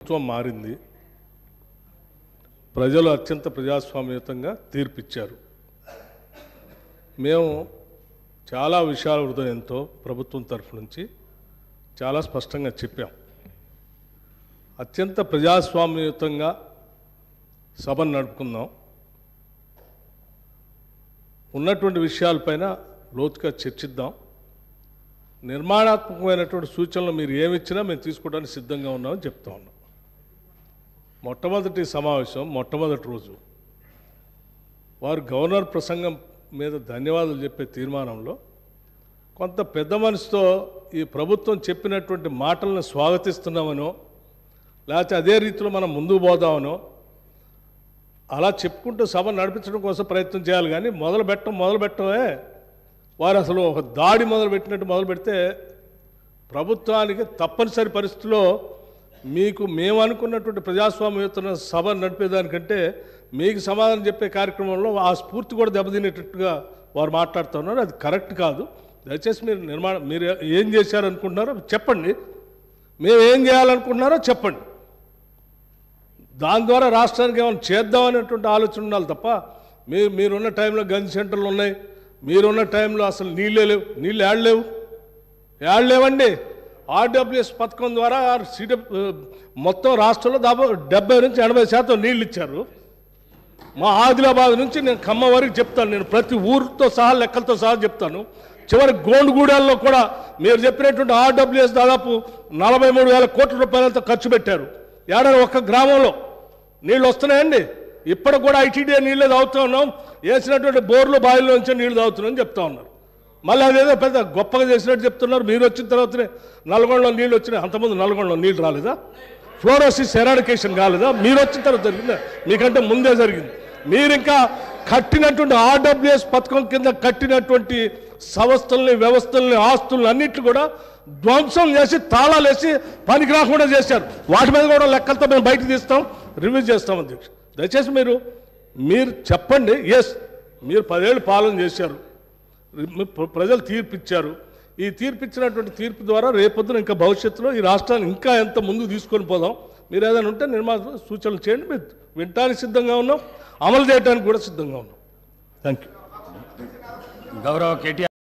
ప్రభుత్వం మారింది ప్రజలు అత్యంత ప్రజాస్వామ్యయుతంగా తీర్పిచ్చారు మేము చాలా విషయాల హృదయంతో ప్రభుత్వం తరఫు నుంచి చాలా స్పష్టంగా చెప్పాం అత్యంత ప్రజాస్వామ్యయుతంగా సభను నడుపుకుందాం ఉన్నటువంటి విషయాలపైన లోతుగా చర్చిద్దాం నిర్మాణాత్మకమైనటువంటి సూచనలు మీరు ఏమిచ్చినా మేము తీసుకోవడానికి సిద్ధంగా ఉన్నామని చెప్తా ఉన్నాం మొట్టమొదటి సమావేశం మొట్టమొదటి రోజు వారు గవర్నర్ ప్రసంగం మీద ధన్యవాదాలు చెప్పే తీర్మానంలో కొంత పెద్ద మనసుతో ఈ ప్రభుత్వం చెప్పినటువంటి మాటలను స్వాగతిస్తున్నామనో లేకపోతే అదే రీతిలో మనం ముందుకు పోదామనో అలా చెప్పుకుంటూ సభ నడిపించడం కోసం ప్రయత్నం చేయాలి కానీ మొదలు పెట్టడం మొదలు పెట్టడమే వారు అసలు ఒక దాడి మొదలు పెట్టినట్టు మొదలు పెడితే ప్రభుత్వానికి తప్పనిసరి పరిస్థితిలో మీకు మేము అనుకున్నటువంటి ప్రజాస్వామ్యయుత సభ నడిపేదానికంటే మీకు సమాధానం చెప్పే కార్యక్రమంలో ఆ స్ఫూర్తి కూడా దెబ్బతినేటట్టుగా వారు మాట్లాడుతున్నారు అది కరెక్ట్ కాదు దయచేసి మీరు నిర్మాణం మీరు ఏం చేశారనుకుంటున్నారో చెప్పండి మేము ఏం చేయాలనుకుంటున్నారో చెప్పండి దాని ద్వారా రాష్ట్రానికి ఏమైనా చేద్దామనేటువంటి ఆలోచన ఉండాలి తప్ప మీరు మీరున్న టైంలో గన్ సెంటర్లు ఉన్నాయి మీరున్న టైంలో అసలు నీళ్ళే లేవు నీళ్ళు ఏడలేవు ఏడలేవండి ఆర్డబ్ల్యూఎస్ పథకం ద్వారా సీడ మొత్తం రాష్ట్రంలో దాదాపు డెబ్బై నుంచి ఎనభై శాతం నీళ్ళు ఇచ్చారు మా ఆదిలాబాద్ నుంచి నేను ఖమ్మం వరకు చెప్తాను నేను ప్రతి ఊరితో సహా లెక్కలతో సహా చెప్తాను చివరి గోండుగూడెల్లో కూడా మీరు చెప్పినటువంటి ఆర్డబ్ల్యూఎస్ దాదాపు నలభై మూడు వేల కోట్ల రూపాయలతో ఖర్చు పెట్టారు ఏడాది ఒక్క గ్రామంలో నీళ్ళు వస్తున్నాయండి ఇప్పటికి కూడా ఐటీడీ నీళ్ళే తాగుతూ ఉన్నాం వేసినటువంటి బోర్లు బావిలో నుంచి నీళ్లు తాగుతున్నాం చెప్తా ఉన్నారు మళ్ళీ అదేదో పెద్ద గొప్పగా చేసినట్టు చెప్తున్నారు మీరు వచ్చిన తర్వాతనే నల్గొండలో నీళ్ళు వచ్చినాయి అంతకుముందు నల్గొండలో నీళ్ళు రాలేదా ఫ్లోరోసిస్ ఎరాడికేషన్ కాలేదా మీరు వచ్చిన తర్వాత జరిగిందా మీకంటే ముందే జరిగింది మీరు ఇంకా కట్టినటువంటి ఆర్డబ్ల్యూఎస్ పథకం కింద కట్టినటువంటి సంస్థల్ని వ్యవస్థల్ని ఆస్తుల్ని అన్నిట్లు కూడా ధ్వంసం చేసి తాళాలు వేసి పనికి రాకుండా చేశారు వాటి మీద కూడా లెక్కలతో మేము బయటకు తీస్తాం రివ్యూ చేస్తాం అధ్యక్ష దయచేసి మీరు మీరు చెప్పండి ఎస్ మీరు పదేళ్ళు పాలన చేశారు ప్ర- ప్రజలు తీర్పు ఇచ్చారు ఈ తీర్పు ఇచ్చినటువంటి తీర్పు ద్వారా రేపొద్దున ఇంకా భవిష్యత్తులో ఈ రాష్ట్రాన్ని ఇంకా ఎంత ముందుకు తీసుకొని పోదాం మీరు ఏదైనా ఉంటే నిర్మాణ సూచనలు చేయండి మేము వినటానికి సిద్ధంగా ఉన్నాం అమలు చేయడానికి కూడా సిద్ధంగా ఉన్నాం థ్యాంక్ యూ గౌరవ కేటీఆర్